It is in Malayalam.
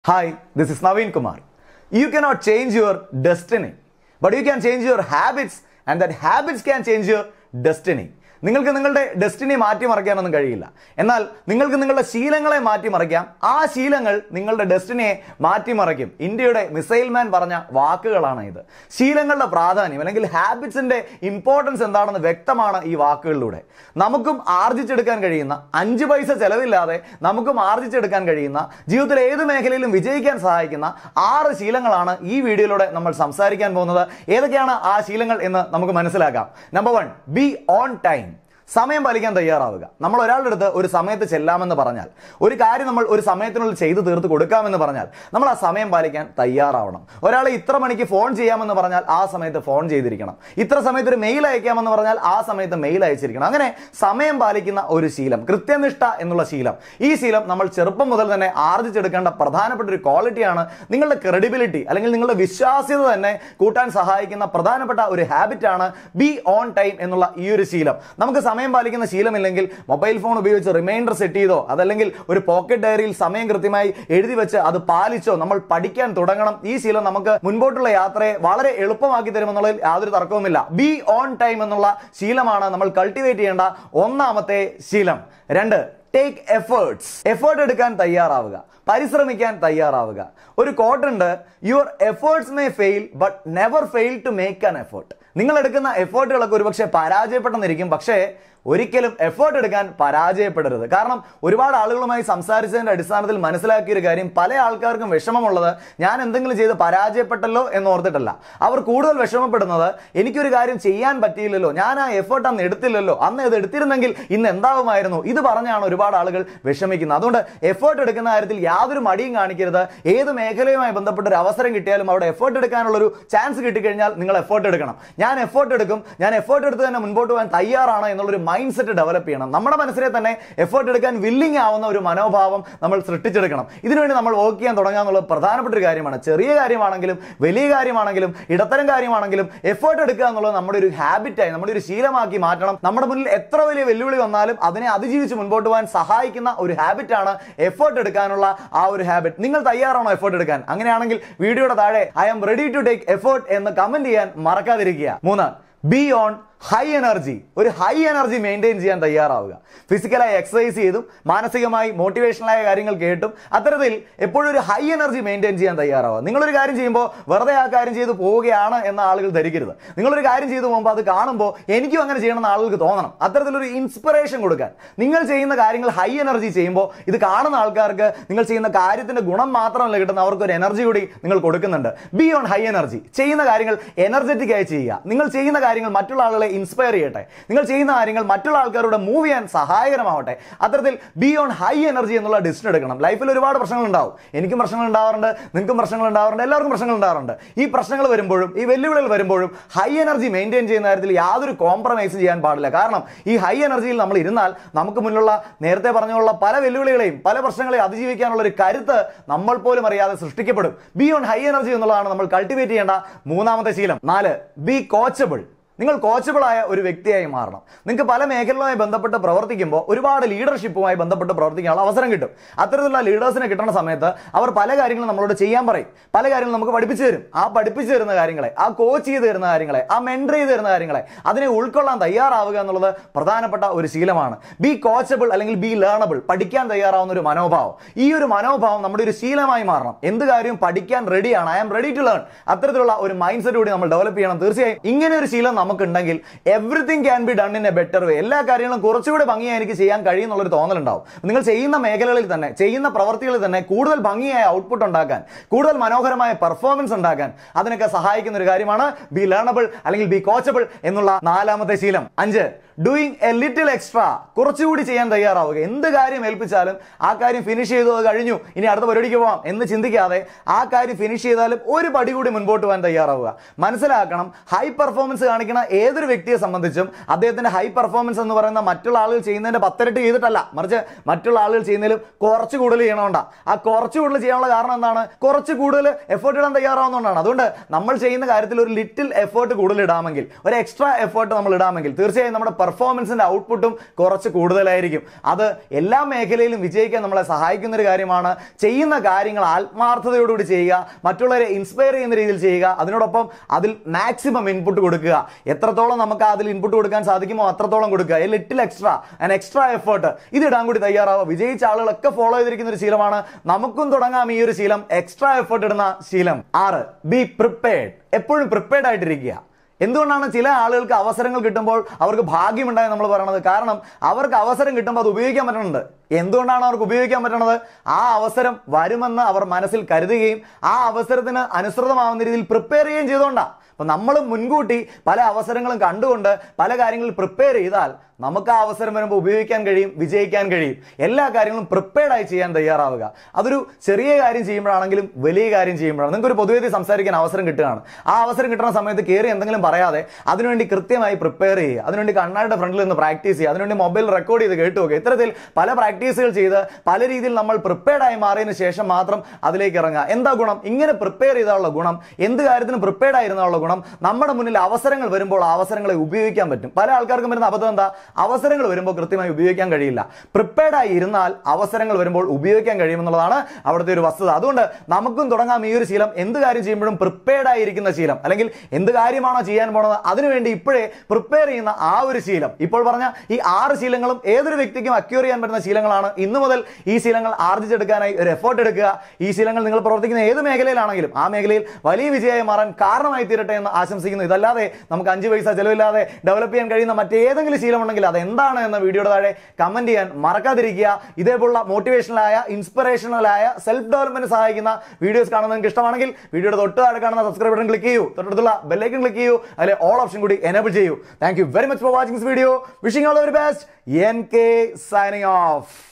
Hi, this is Naveen Kumar. You cannot change your destiny, but you can change your habits, and that habits can change your destiny. നിങ്ങൾക്ക് നിങ്ങളുടെ ഡെസ്റ്റിനി മാറ്റിമറിക്കാനൊന്നും കഴിയില്ല എന്നാൽ നിങ്ങൾക്ക് നിങ്ങളുടെ ശീലങ്ങളെ മാറ്റിമറിക്കാം ആ ശീലങ്ങൾ നിങ്ങളുടെ ഡെസ്റ്റിനിയെ മാറ്റിമറിക്കും ഇന്ത്യയുടെ മിസൈൽ മാൻ പറഞ്ഞ വാക്കുകളാണ് ഇത് ശീലങ്ങളുടെ പ്രാധാന്യം അല്ലെങ്കിൽ ഹാബിറ്റ്സിന്റെ ഇമ്പോർട്ടൻസ് എന്താണെന്ന് വ്യക്തമാണ് ഈ വാക്കുകളിലൂടെ നമുക്കും ആർജിച്ചെടുക്കാൻ കഴിയുന്ന അഞ്ച് പൈസ ചെലവില്ലാതെ നമുക്കും ആർജിച്ചെടുക്കാൻ കഴിയുന്ന ജീവിതത്തിലെ ഏത് മേഖലയിലും വിജയിക്കാൻ സഹായിക്കുന്ന ആറ് ശീലങ്ങളാണ് ഈ വീഡിയോയിലൂടെ നമ്മൾ സംസാരിക്കാൻ പോകുന്നത് ഏതൊക്കെയാണ് ആ ശീലങ്ങൾ എന്ന് നമുക്ക് മനസ്സിലാക്കാം number one be on time സമയം പാലിക്കാൻ തയ്യാറാവുക നമ്മൾ ഒരാളുടെ അടുത്ത് ഒരു സമയത്ത് ചെല്ലാമെന്ന് പറഞ്ഞാൽ ഒരു കാര്യം നമ്മൾ ഒരു സമയത്തിനുള്ളിൽ ചെയ്തു തീർത്ത് കൊടുക്കാമെന്ന് പറഞ്ഞാൽ നമ്മൾ ആ സമയം പാലിക്കാൻ തയ്യാറാവണം ഒരാളെ ഇത്ര മണിക്ക് ഫോൺ ചെയ്യാമെന്ന് പറഞ്ഞാൽ ആ സമയത്ത് ഫോൺ ചെയ്തിരിക്കണം ഇത്ര സമയത്ത് ഒരു മെയിൽ അയക്കാമെന്ന് പറഞ്ഞാൽ ആ സമയത്ത് മെയിൽ അയച്ചിരിക്കണം അങ്ങനെ സമയം പാലിക്കുന്ന ഒരു ശീലം കൃത്യനിഷ്ഠ എന്നുള്ള ശീലം ഈ ശീലം നമ്മൾ ചെറുപ്പം മുതൽ തന്നെ ആർജിച്ചെടുക്കേണ്ട പ്രധാനപ്പെട്ട ഒരു ക്വാളിറ്റിയാണ് നിങ്ങളുടെ ക്രെഡിബിലിറ്റി അല്ലെങ്കിൽ നിങ്ങളുടെ വിശ്വാസ്യത തന്നെ കൂട്ടാൻ സഹായിക്കുന്ന പ്രധാനപ്പെട്ട ഒരു ഹാബിറ്റാണ് ബി ഓൺ ടൈം എന്നുള്ള ഈ ഒരു ശീലം നമുക്ക് സമയം പാലിക്കുന്ന ശീലമില്ലെങ്കിൽ മൊബൈൽ ഫോൺ ഉപയോഗിച്ച് റിമൈൻഡർ സെറ്റ് ചെയ്തോ അതല്ലെങ്കിൽ ഒരു പോക്കറ്റ് ഡയറിയിൽ സമയം കൃത്യമായി എഴുതി വെച്ച് അത് പാലിച്ചോ നമ്മൾ പഠിക്കാൻ തുടങ്ങണം ഈ ശീലം നമുക്ക് മുൻപോട്ടുള്ള യാത്രയെ വളരെ എളുപ്പമാക്കി തരുമെന്നുള്ളതിൽ യാതൊരു തർക്കവുമില്ല ബി ഓൺ ടൈം എന്നുള്ള ശീലമാണ് നമ്മൾ കൾട്ടിവേറ്റ് ചെയ്യേണ്ട ഒന്നാമത്തെ ശീലം രണ്ട് ടേക്ക് എഫേർട്സ് എഫേർട്ട് എടുക്കാൻ തയ്യാറാവുക പരിശ്രമിക്കാൻ തയ്യാറാവുക ഒരു കോട്ടുണ്ട് your efforts may fail but never fail to make an effort നിങ്ങൾ എടുക്കുന്ന എഫേർട്ടുകളൊക്കെ ഒരുപക്ഷെ പരാജയപ്പെട്ടെന്നിരിക്കും പക്ഷേ ഒരിക്കലും എഫേർട്ട് എടുക്കാൻ പരാജയപ്പെടരുത് കാരണം ഒരുപാട് ആളുകളുമായി സംസാരിച്ചതിന്റെ അടിസ്ഥാനത്തിൽ മനസ്സിലാക്കിയ ഒരു കാര്യം പല ആൾക്കാർക്കും വിഷമമുള്ളത് ഞാൻ എന്തെങ്കിലും ചെയ്ത് പരാജയപ്പെട്ടല്ലോ എന്ന് ഓർത്തിട്ടല്ല അവർ കൂടുതൽ വിഷമപ്പെടുന്നത് എനിക്കൊരു കാര്യം ചെയ്യാൻ പറ്റിയില്ലല്ലോ ഞാൻ ആ എഫേർട്ട് അന്ന് എടുത്തില്ലല്ലോ അന്ന് ഇത് എടുത്തിരുന്നെങ്കിൽ ഇന്ന് എന്താവുമായിരുന്നു ഇത് പറഞ്ഞാണ് ഒരുപാട് ആളുകൾ വിഷമിക്കുന്നത് അതുകൊണ്ട് എഫേർട്ട് എടുക്കുന്ന കാര്യത്തിൽ യാതൊരു മടിയും കാണിക്കരുത് ഏത് മേഖലയുമായി ബന്ധപ്പെട്ട ഒരു അവസരം കിട്ടിയാലും അവിടെ എഫേർട്ട് എടുക്കാനുള്ള ഒരു ചാൻസ് കിട്ടിക്കഴിഞ്ഞാൽ നിങ്ങൾ എഫേർട്ട് എടുക്കണം ഞാൻ എഫേർട്ട് എടുക്കും ഞാൻ എഫേർട്ട് എടുത്ത് തന്നെ മുൻപോട്ട് പോകാൻ തയ്യാറാണ് എന്നുള്ളൊരു മൈൻഡ് സെറ്റ് ഡെവലപ്പ് ചെയ്യണം നമ്മുടെ മനസ്സിനെ തന്നെ എഫേർട്ട് എടുക്കാൻ വില്ലിംഗ് ആവുന്ന ഒരു മനോഭാവം നമ്മൾ സൃഷ്ടിച്ചെടുക്കണം ഇതിനുവേണ്ടി നമ്മൾ വർക്ക് ചെയ്യാൻ തുടങ്ങുക എന്നുള്ളത് പ്രധാനപ്പെട്ട ഒരു കാര്യമാണ് ചെറിയ കാര്യമാണെങ്കിലും വലിയ കാര്യമാണെങ്കിലും ഇടത്തരം കാര്യമാണെങ്കിലും എഫേർട്ട് എടുക്കുക എന്നുള്ളത് നമ്മുടെ ഒരു ഹാബിറ്റായി നമ്മുടെ ഒരു ശീലമാക്കി മാറ്റണം നമ്മുടെ മുന്നിൽ എത്ര വലിയ വെല്ലുവിളി വന്നാലും അതിനെ അതിജീവിച്ച് മുൻപോട്ട് പോകാൻ സഹായിക്കുന്ന ഒരു ഹാബിറ്റാണ് എഫേർട്ട് എടുക്കാനുള്ള ആ ഒരു ഹാബിറ്റ് നിങ്ങൾ തയ്യാറാണോ എഫേർട്ട് എടുക്കാൻ അങ്ങനെയാണെങ്കിൽ വീഡിയോയുടെ താഴെ I am ready to take effort എന്ന് കമന്റ് ചെയ്യാൻ മറക്കാതിരിക്കുക മൂന്ന് ബി ഓൺ ഹൈ എനർജി ഒരു ഹൈ എനർജി മെയിൻറ്റെയിൻ ചെയ്യാൻ തയ്യാറാവുക ഫിസിക്കലായി എക്സസൈസ് ചെയ്തും മാനസികമായി മോട്ടിവേഷണലായ കാര്യങ്ങൾ കേട്ടും അത്തരത്തിൽ എപ്പോഴും ഒരു ഹൈ എനർജി മെയിൻറ്റെയിൻ ചെയ്യാൻ തയ്യാറാവുക നിങ്ങളൊരു കാര്യം ചെയ്യുമ്പോൾ വെറുതെ ആ കാര്യം ചെയ്ത് പോവുകയാണ് എന്ന ആളുകൾ ധരിക്കരുത് നിങ്ങളൊരു കാര്യം ചെയ്തു പോകുമ്പോൾ അത് കാണുമ്പോൾ എനിക്കും അങ്ങനെ ചെയ്യണമെന്ന് ആളുകൾക്ക് തോന്നണം അത്തരത്തിലൊരു ഇൻസ്പിറേഷൻ കൊടുക്കാൻ നിങ്ങൾ ചെയ്യുന്ന കാര്യങ്ങൾ ഹൈ എനർജി ചെയ്യുമ്പോൾ ഇത് കാണുന്ന ആൾക്കാർക്ക് നിങ്ങൾ ചെയ്യുന്ന കാര്യത്തിന്റെ ഗുണം മാത്രമല്ല കിട്ടുന്ന അവർക്ക് ഒരു എനർജി കൂടി നിങ്ങൾ കൊടുക്കുന്നുണ്ട് ബി ഓൺ ഹൈ എനർജി ചെയ്യുന്ന കാര്യങ്ങൾ എനർജറ്റിക് ആയി ചെയ്യുക നിങ്ങൾ ചെയ്യുന്ന കാര്യങ്ങൾ മറ്റുള്ള ആളുകളെ ഇൻസ്പയർ ചെയ്യട്ടെ നിങ്ങൾ ചെയ്യുന്ന കാര്യങ്ങൾ മറ്റുള്ള ആൾക്കാരോട് മൂവ് ചെയ്യാൻ സഹായകരമാവട്ടെ അത്തരത്തിൽ ബി ഓൺ ഹൈ എനർജി എന്നുള്ള ഡിസിഷൻ എടുക്കണം ലൈഫിൽ ഒരുപാട് പ്രശ്നങ്ങൾ ഉണ്ടാവും എനിക്കും പ്രശ്നങ്ങൾ ഉണ്ടാവാറുണ്ട് നിങ്ങൾക്കും പ്രശ്നങ്ങൾ ഉണ്ടാവാറുണ്ട് എല്ലാവർക്കും പ്രശ്നങ്ങൾ ഉണ്ടാവാറുണ്ട് ഈ പ്രശ്നങ്ങൾ വരുമ്പോഴും ഈ വെല്ലുവിളികൾ വരുമ്പോഴും ഹൈ എനർജി മെയിൻറ്റെയിൻ ചെയ്യുന്ന കാര്യത്തിൽ യാതൊരു കോംപ്രമൈസും ചെയ്യാൻ പാടില്ല കാരണം ഈ ഹൈ എനർജിയിൽ നമ്മൾ ഇരുന്നാൽ നമുക്ക് മുന്നിലുള്ള നേരത്തെ പറഞ്ഞുള്ള പല വെല്ലുവിളികളെയും പല പ്രശ്നങ്ങളെയും അതിജീവിക്കാനുള്ള ഒരു കരുത്ത് നമ്മൾ പോലും അറിയാതെ സൃഷ്ടിക്കപ്പെടും ബി ഓൺ ഹൈ എനർജി എന്നുള്ളതാണ് നമ്മൾ കൾട്ടിവേറ്റ് ചെയ്യേണ്ട മൂന്നാമത്തെ ശീലം നാല് ബി കോച്ചബിൾ നിങ്ങൾ കോച്ചബിളായ ഒരു വ്യക്തിയായി മാറണം നിങ്ങൾക്ക് പല മേഖലകളുമായി ബന്ധപ്പെട്ട് പ്രവർത്തിക്കുമ്പോൾ ഒരുപാട് ലീഡർഷിപ്പുമായി ബന്ധപ്പെട്ട് പ്രവർത്തിക്കാനുള്ള അവസരം കിട്ടും അത്തരത്തിലുള്ള ലീഡേഴ്സിനെ കിട്ടുന്ന സമയത്ത് അവർ പല കാര്യങ്ങളും നമ്മളോട് ചെയ്യാൻ പറയും പല കാര്യങ്ങളും നമുക്ക് പഠിപ്പിച്ചു തരും ആ പഠിപ്പിച്ചു തരുന്ന കാര്യങ്ങളെ ആ കോച്ച് ചെയ്ത് തരുന്ന കാര്യങ്ങളെ ആ മെൻറ്റർ ചെയ്ത് തരുന്ന കാര്യങ്ങളെ അതിനെ ഉൾക്കൊള്ളാൻ തയ്യാറാവുക എന്നുള്ളത് പ്രധാനപ്പെട്ട ഒരു ശീലമാണ് ബി കോച്ചബിൾ അല്ലെങ്കിൽ ബി ലേണബിൾ പഠിക്കാൻ തയ്യാറാവുന്ന ഒരു മനോഭാവം ഈ ഒരു മനോഭാവം നമ്മുടെ ഒരു ശീലമായി മാറണം എന്ത് കാര്യവും പഠിക്കാൻ റെഡിയാണ് I am ready to learn അത്തരത്തിലുള്ള ഒരു മൈൻഡ് സെറ്റ് കൂടി നമ്മൾ ഡെവലപ്പ് ചെയ്യണം തീർച്ചയായും ഇങ്ങനെ ഒരു ശീലം നമുക്കുണ്ടെങ്കിൽ everything can be done in a better way എല്ലാ കാര്യങ്ങളും കുറച്ചുകൂടി ഭംഗിയായി എനിക്ക് ചെയ്യാൻ കഴിയുന്നുള്ളൊരു തോന്നലുണ്ടാവും നിങ്ങൾ ചെയ്യുന്ന മേഖലകളിൽ തന്നെ ചെയ്യുന്ന പ്രവർത്തികളിൽ തന്നെ കൂടുതൽ ഭംഗിയായ ഔട്ട്പുട്ട് ഉണ്ടാക്കാൻ കൂടുതൽ മനോഹരമായ പെർഫോമൻസ് ഉണ്ടാക്കാൻ അതിനൊക്കെ സഹായിക്കുന്ന ഒരു കാര്യമാണ് ബി ലേണബിൾ അല്ലെങ്കിൽ ബി കോച്ചബിൾ എന്നുള്ള നാലാമത്തെ ശീലം അഞ്ച് ഡൂയിങ് എ ലിറ്റിൽ എക്സ്ട്രാ കുറച്ചുകൂടി ചെയ്യാൻ തയ്യാറാവുക എന്ത് കാര്യം ഏൽപ്പിച്ചാലും ആ കാര്യം ഫിനിഷ് ചെയ്തു അത് കഴിഞ്ഞു ഇനി അടുത്ത പരിപാടിക്ക് പോവാം എന്ന് ചിന്തിക്കാതെ ആ കാര്യം ഫിനിഷ് ചെയ്താലും ഒരു പടി കൂടി മുൻപോട്ട് പോകാൻ തയ്യാറാവുക മനസ്സിലാക്കണം ഹൈ പെർഫോമൻസ് കാണിക്കുന്ന ഏതൊരു വ്യക്തിയെ സംബന്ധിച്ചും അദ്ദേഹത്തിന്റെ ഹൈ പെർഫോമൻസ് എന്ന് പറയുന്ന മറ്റുള്ള ആളുകൾ ചെയ്യുന്നതിന്റെ പത്തിരട്ടി ചെയ്തിട്ടല്ല മറിച്ച് മറ്റുള്ള ആളുകൾ ചെയ്യുന്നതിലും കുറച്ച് കൂടുതൽ ചെയ്യണോണ്ടാ ആ കുറച്ച് കൂടുതൽ ചെയ്യാനുള്ള കാരണം എന്താണ് കുറച്ച് കൂടുതൽ എഫേർട്ട് ഇടാൻ തയ്യാറാവുന്നതുകൊണ്ടാണ് അതുകൊണ്ട് നമ്മൾ ചെയ്യുന്ന കാര്യത്തിൽ ഒരു ലിറ്റിൽ എഫേർട്ട് കൂടുതൽ ഇടാമെങ്കിൽ ഒരു എക്സ്ട്രാ എഫേർട്ട് നമ്മൾ ഇടാമെങ്കിൽ തീർച്ചയായും നമ്മുടെ പെർഫോമൻസിന്റെ ഔട്ട്പുട്ടും കുറച്ച് കൂടുതലായിരിക്കും അത് എല്ലാ മേഖലയിലും വിജയിക്കാൻ നമ്മളെ സഹായിക്കുന്ന ഒരു കാര്യമാണ് ചെയ്യുന്ന കാര്യങ്ങൾ ആത്മാർത്ഥതയോടുകൂടി ചെയ്യുക മറ്റുള്ളവരെ ഇൻസ്പയർ ചെയ്യുന്ന രീതിയിൽ ചെയ്യുക അതിനോടൊപ്പം അതിൽ മാക്സിമം ഇൻപുട്ട് കൊടുക്കുക എത്രത്തോളം നമുക്ക് അതിൽ ഇൻപുട്ട് കൊടുക്കാൻ സാധിക്കുമോ അത്രത്തോളം കൊടുക്കുക a little extra an extra effort ഇത് ഇടാൻ കൂടി തയ്യാറാവുക വിജയിച്ച ആളുകളൊക്കെ ഫോളോ ചെയ്തിരിക്കുന്ന ഒരു ശീലമാണ് നമുക്കും തുടങ്ങാം ഈ ഒരു ശീലം എക്സ്ട്രാ എഫേർട്ട് ഇടുന്ന ശീലം ആറ് ബി പ്രിപ്പയർഡ് എപ്പോഴും പ്രിപ്പയർഡ് ആയിട്ടിരിക്കുക എന്തുകൊണ്ടാണ് ചില ആളുകൾക്ക് അവസരങ്ങൾ കിട്ടുമ്പോൾ അവർക്ക് ഭാഗ്യമുണ്ടായി നമ്മൾ പറയണത് കാരണം അവർക്ക് അവസരം കിട്ടുമ്പോൾ അത് ഉപയോഗിക്കാൻ പറ്റുന്നുണ്ട് എന്തുകൊണ്ടാണ് അവർക്ക് ഉപയോഗിക്കാൻ പറ്റുന്നത് ആ അവസരം വരുമെന്ന് അവർ മനസ്സിൽ കരുതുകയും ആ അവസരത്തിന് അനുസൃതമാവുന്ന രീതിയിൽ പ്രിപ്പയർ ചെയ്യുകയും ചെയ്തുകൊണ്ടാണ് അപ്പൊ നമ്മൾ മുൻകൂട്ടി പല അവസരങ്ങളും കണ്ടുകൊണ്ട് പല കാര്യങ്ങളിൽ പ്രിപ്പയർ ചെയ്താൽ നമുക്ക് ആ അവസരം വരുമ്പോൾ ഉപയോഗിക്കാൻ കഴിയും വിജയിക്കാൻ കഴിയും എല്ലാ കാര്യങ്ങളും പ്രിപ്പയർഡ് ആയി ചെയ്യാൻ തയ്യാറാവുക അതൊരു ചെറിയ കാര്യം ചെയ്യുമ്പോഴാണെങ്കിലും വലിയ കാര്യം ചെയ്യുമ്പോഴാണ് നിങ്ങൾക്ക് ഒരു പൊതുവേദി സംസാരിക്കാൻ അവസരം കിട്ടുകയാണ് ആ അവസരം കിട്ടുന്ന സമയത്ത് കയറി എന്തെങ്കിലും പറയാതെ അതിനുവേണ്ടി കൃത്യമായി പ്രിപ്പയർ ചെയ്യുക അതിനുവേണ്ടി കണ്ണാടിയുടെ ഫ്രണ്ടിൽ നിന്ന് പ്രാക്ടീസ് ചെയ്യുക അതിനുവേണ്ടി മൊബൈൽ റെക്കോർഡ് ചെയ്ത് കേട്ടു നോക്കുക ഇത്തരത്തിൽ പല പ്രാക്ടീസുകൾ ചെയ്ത് പല രീതിയിൽ നമ്മൾ പ്രിപ്പയർഡ് ആയി മാറിയതിന് ശേഷം മാത്രം അതിലേക്ക് ഇറങ്ങുക എന്താ ഗുണം ഇങ്ങനെ പ്രിപ്പയർ ചെയ്താലുള്ള ഗുണം എന്ത് കാര്യത്തിനും പ്രിപ്പയർഡ് ആയിരുന്നുള്ള ഗുണം നമ്മുടെ മുന്നിൽ അവസരങ്ങൾ വരുമ്പോൾ ആ അവസരങ്ങളെ ഉപയോഗിക്കാൻ പറ്റും പല ആൾക്കാർക്കും വരുന്ന അബദ്ധം എന്താ അവസരങ്ങൾ വരുമ്പോൾ കൃത്യമായി ഉപയോഗിക്കാൻ കഴിയില്ല പ്രിപ്പയർഡ് ആയി ഇരുന്നാൽ അവസരങ്ങൾ വരുമ്പോൾ ഉപയോഗിക്കാൻ കഴിയുമെന്നുള്ളതാണ് അവിടുത്തെ ഒരു വസ്തുത അതുകൊണ്ട് നമുക്കും തുടങ്ങാം ഈ ഒരു ശീലം എന്ത് കാര്യം ചെയ്യുമ്പോഴും പ്രിപ്പയർഡ് ആയിരിക്കുന്ന ശീലം അല്ലെങ്കിൽ എന്ത് കാര്യമാണോ ചെയ്യാൻ പോണത് അതിനുവേണ്ടി ഇപ്പോഴേ പ്രിപ്പയർ ചെയ്യുന്ന ആ ഒരു ശീലം ഇപ്പോൾ പറഞ്ഞ ഈ ആറ് ശീലങ്ങളും ഏതൊരു വ്യക്തിക്കും അക്യൂർ ചെയ്യാൻ പറ്റുന്ന ശീലങ്ങളാണ് ഇന്നു മുതൽ ഈ ശീലങ്ങൾ ആർജിച്ചെടുക്കാനായി ഒരു എഫേർട്ട് എടുക്കുക ഈ ശീലങ്ങൾ നിങ്ങൾ പ്രവർത്തിക്കുന്ന ഏത് മേഖലയിലാണെങ്കിലും ആ മേഖലയിൽ വലിയ വിജയമായി മാറാൻ കാരണമായി തീരട്ടെ എന്ന് ആശംസിക്കുന്നു ഇതല്ലാതെ നമുക്ക് അഞ്ച് പൈസ ചെലവില്ലാതെ ഡെവലപ്പ് ചെയ്യാൻ കഴിയുന്ന മറ്റേതെങ്കിലും ശീലമുണ്ടെങ്കിൽ അത് എന്താണ് എന്ന വീഡിയോയുടെ താഴെ കമന്റ് ചെയ്യാൻ മറക്കാതിരിക്കുക ഇതേപോലുള്ള മോട്ടിവേഷണലായ ഇൻസ്പിറേഷണലായ സെൽഫ് ഡെവലപ്മെന്റ് സഹായിക്കുന്ന വീഡിയോസ് കാണുന്നത് നിങ്ങൾക്ക് ഇഷ്ടമാണെങ്കിൽ വീഡിയോയുടെ തൊട്ട് താഴെ കാണുന്ന സബ്സ്ക്രൈബ് ബട്ടൺ ക്ലിക്ക് ചെയ്യൂ തൊട്ടടുത്തുള്ള ബെല്ലൈക്കൺ ക്ലിക്ക് ചെയ്യൂ അതിലെ ഓൾ ഓപ്ഷൻ കൂടി എനേബിൾ ചെയ്യൂ thank you very much for watching this video wishing all very best N K signing of